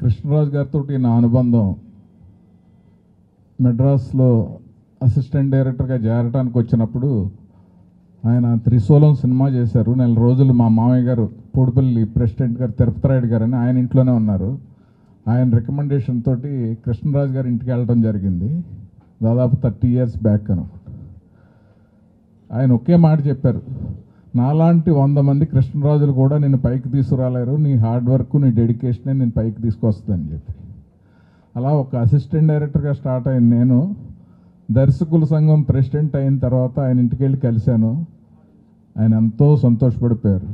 కృష్ణరాజు గారితో నా అనుబంధం మెడ్రాస్లో అసిస్టెంట్ డైరెక్టర్గా చేరడానికి వచ్చినప్పుడు ఆయన త్రిశూలం సినిమా చేశారు నెల రోజులు మా మామయ్య గారు పూడిపల్లి ప్రెసిడెంట్ గారు తిరుపతి రాయుడు గారు అని ఆయన ఇంట్లోనే ఉన్నారు ఆయన రికమెండేషన్ తోటి కృష్ణరాజు గారి ఇంటికి వెళ్ళడం జరిగింది దాదాపు థర్టీ ఇయర్స్ బ్యాక్ అనుకుంటా ఆయన ఒకే మాట చెప్పారు నాలాంటి వంద మంది కృష్ణరాజులు కూడా నేను పైకి తీసుకురాలేరు నీ హార్డ్ వర్క్ నీ డెడికేషనే నేను పైకి తీసుకొస్తుందని చెప్పి అలా ఒక అసిస్టెంట్ డైరెక్టర్గా స్టార్ట్ అయిన నేను దర్శకుల సంఘం ప్రెసిడెంట్ అయిన తర్వాత ఆయన ఇంటికి వెళ్ళి కలిశాను ఆయన ఎంతో సంతోషపడిపోయారు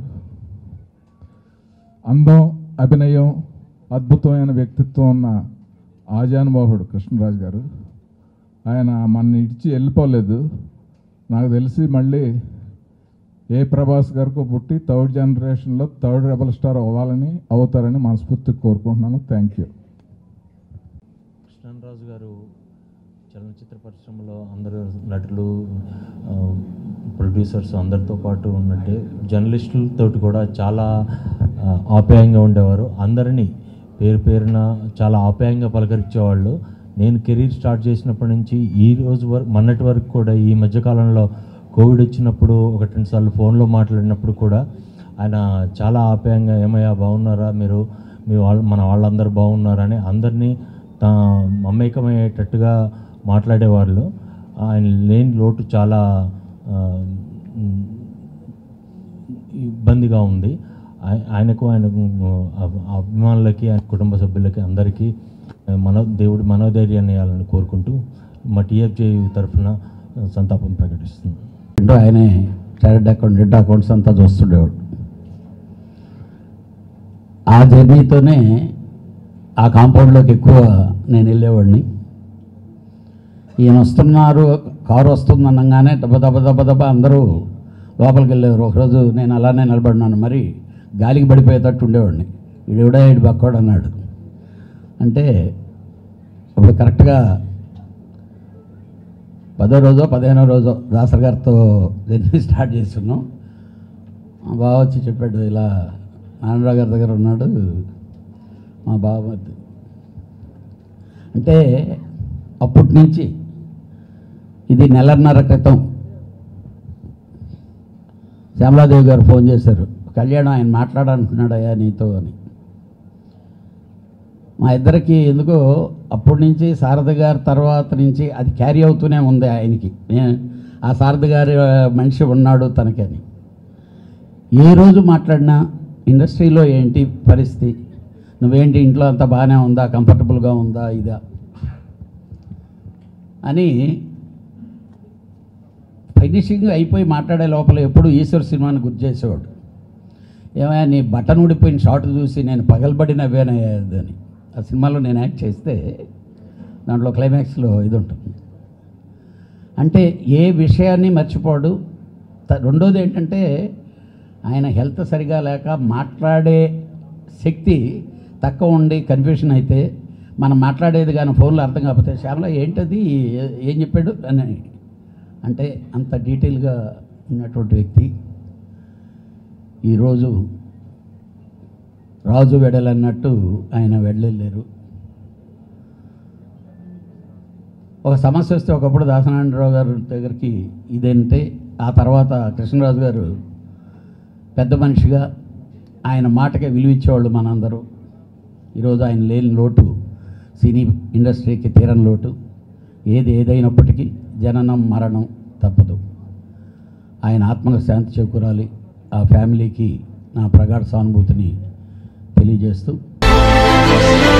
అందం అభినయం అద్భుతమైన వ్యక్తిత్వం ఉన్న ఆజానుబాహుడు కృష్ణరాజు గారు ఆయన మన ఇచ్చి వెళ్ళిపోలేదు నాకు తెలిసి మళ్ళీ ఏ ప్రభాస్ గారికి పుట్టి థర్డ్ జనరేషన్లో థర్డ్ రెబల్ స్టార్ అవ్వాలని అవుతారని మనస్ఫూర్తిగా కోరుకుంటున్నాను థ్యాంక్ యూ కృష్ణరాజు గారు చలనచిత్ర పరిశ్రమలో అందరు నటులు ఆ, ప్రొడ్యూసర్స్ అందరితో పాటు ఉన్నట్టే జర్నలిస్టులతోటి కూడా చాలా ఆ, ఆప్యాయంగా ఉండేవారు అందరినీ పేరు పేరున చాలా ఆప్యాయంగా పలకరించేవాళ్ళు నేను కెరీర్ స్టార్ట్ చేసినప్పటి నుంచి ఈ రోజు వరకు మొన్నటి వరకు కూడా ఈ మధ్యకాలంలో కోవిడ్ వచ్చినప్పుడు ఒకటి రెండు సార్లు ఫోన్లో మాట్లాడినప్పుడు కూడా ఆయన చాలా ఆప్యాయంగా ఏమయ్యా బాగున్నారా మీరు మీ వాళ్ళు మన వాళ్ళందరూ బాగున్నారని అందరినీ తా మమేకమయ్యేటట్టుగా మాట్లాడేవాళ్ళు ఆయన లేని లోటు చాలా ఆ, ఉమ్, ఇబ్బందిగా ఉంది ఆయ- ఆయనకు ఆయన అభిమానులకి ఆయన కుటుంబ సభ్యులకి అందరికీ ఆ, మనో దేవుడి మనోధైర్యాన్ని ఇవ్వాలని కోరుకుంటూ మా టీఎఫ్జే తరఫున సంతాపం ప్రకటిస్తున్నాను రెండో ఆయనే చారిటీ అకౌంట్ డెట్ అకౌంట్స్ అంతా చూస్తుండేవాడు ఆ జర్నీతోనే ఆ కాంపౌండ్లోకి ఎక్కువ నేను వెళ్ళేవాడిని ఈయన వస్తున్నారు కారు వస్తుంది అనగానే దెబ్బ దెబ్బ దెబ్బ దెబ్బ అందరూ లోపలికి వెళ్ళేవారు ఒకరోజు నేను అలానే నిలబడినాను మరి గాలికి పడిపోయేటట్టు ఉండేవాడిని ఈడెవడా ఈడు బక్కోడు అన్నాడు అంటే అప్పుడు కరెక్ట్గా పదో రోజో పదిహేనో రోజో దాసర్ గారితో జర్నీ స్టార్ట్ చేస్తున్నాం మా బావ వచ్చి చెప్పాడు ఇలా నారాయణరావు గారి దగ్గర ఉన్నాడు మా బావ అంటే అప్పటి నుంచి ఇది నెలన్నర క్రితం శ్యామలాదేవి గారు ఫోన్ చేశారు కళ్యాణం ఆయన మాట్లాడాలనుకున్నాడయ్యా నీతో అని మా ఇద్దరికి ఎందుకో అప్పటి నుంచి శారద గారి తర్వాత నుంచి అది క్యారీ అవుతూనే ఉంది ఆయనకి నే- ఆ శారద గారి ఆ, మనిషి ఉన్నాడు తనకని ఏ రోజు మాట్లాడినా ఇండస్ట్రీలో ఏంటి పరిస్థితి నువ్వేంటి ఇంట్లో అంతా బాగానే ఉందా కంఫర్టబుల్గా ఉందా ఇదా అని ఫినిషింగ్ అయిపోయి మాట్లాడే లోపల ఎప్పుడు ఈశ్వర్ సినిమాని గుర్తు చేసేవాడు ఏమయ్యా నీ బటన్ ఊడిపోయిన షార్ట్ చూసి నేను పగలబడిన అని ఆ సినిమాలో నేను యాక్ట్ చేస్తే దాంట్లో క్లైమాక్స్లో ఇది ఉంటుంది అంటే ఏ విషయాన్ని మర్చిపోడు త- రెండోది ఏంటంటే ఆయన హెల్త్ సరిగా లేక మాట్లాడే శక్తి తక్కువ ఉండి కన్ఫ్యూషన్ అయితే మనం మాట్లాడేది కానీ ఫోన్లో అర్థం కాకపోతే శ్యామల ఏంటది ఏ- ఏం చెప్పాడు అని అంటే అంత డీటెయిల్గా ఉన్నటువంటి వ్యక్తి ఈరోజు రాజు వెడలన్నట్టు ఆయన వెళ్ళలేరు ఒక సమస్య వస్తే ఒకప్పుడు దాసనారాయణరావు గారి దగ్గరికి ఇదేంటే ఆ తర్వాత కృష్ణరాజు గారు పెద్ద మనిషిగా ఆయన మాటకే విలువిచ్చేవాళ్ళు మనందరూ ఈరోజు ఆయన లేని లోటు సినీ ఇండస్ట్రీకి తీరని లోటు ఏది ఏదైనప్పటికీ జననం మరణం తప్పదు ఆయన ఆత్మకు శాంతి చేకూరాలి ఆ ఫ్యామిలీకి నా ప్రగాఢ సానుభూతిని తెలియజేస్తూ